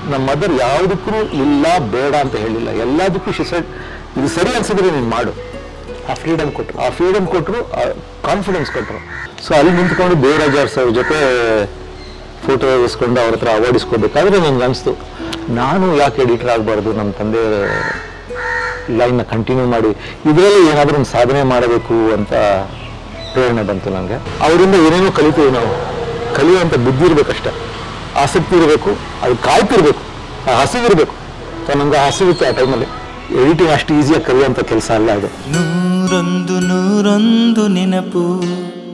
ನಮ್ಮ ಮದರ್ ಯಾವುದಕ್ಕೂ ಇಲ್ಲ ಬೇಡ ಅಂತ ಹೇಳಿಲ್ಲ ಎಲ್ಲದಕ್ಕೂ ಶಿಸೈಡ್ ಇದು ಸರಿ ಅನ್ಸಿದ್ರೆ ನೀನು ಮಾಡು ಆ ಫ್ರೀಡಮ್ ಕೊಟ್ಟರು ಆ ಫ್ರೀಡಮ್ ಕೊಟ್ಟರು ಕಾನ್ಫಿಡೆನ್ಸ್ ಕೊಟ್ಟರು ಸೊ ಅಲ್ಲಿ ನಿಂತ್ಕೊಂಡು ದೇವರಾಜ್ ಅರ್ಸ್ ಅವ್ರ ಜೊತೆ ಫೋಟೋ ಇಸ್ಕೊಂಡು ಅವ್ರ ಹತ್ರ ಅವಾರ್ಡ್ ಇಸ್ಕೋಬೇಕಾದ್ರೆ ನನಗೆ ಅನಿಸ್ತು ನಾನು ಯಾಕೆ ಎಡಿಟರ್ ಆಗಬಾರ್ದು ನಮ್ಮ ತಂದೆ ಲೈನ್ನ ಕಂಟಿನ್ಯೂ ಮಾಡಿ ಇದರಲ್ಲಿ ಏನಾದರೂ ಒಂದು ಸಾಧನೆ ಮಾಡಬೇಕು ಅಂತ ಪ್ರೇರಣೆ ಬಂತು ನನಗೆ ಅವರಿಂದ ಏನೇನೋ ಕಲಿತೀವಿ ನಾವು ಕಲಿಯುವಂಥ ಬುದ್ಧಿ ಇರಬೇಕಷ್ಟೆ ಆಸಕ್ತಿ ಇರಬೇಕು ಅದು ಕಾಯ್ತಿರ್ಬೇಕು ಆ ಹಸಿವಿರಬೇಕು ಸೊ ನಂಗೆ ಆ ಹಸಿವಿತ್ತು ಆ ಟೈಮಲ್ಲಿ ಎಡಿಟಿಂಗ್ ಅಷ್ಟು ಈಸಿಯಾಗಿ ಕಲಿಯುವಂಥ ಕೆಲಸ ಅಲ್ಲ ಅದು ನೂರೊಂದು ನೂರೊಂದು ನೆನಪು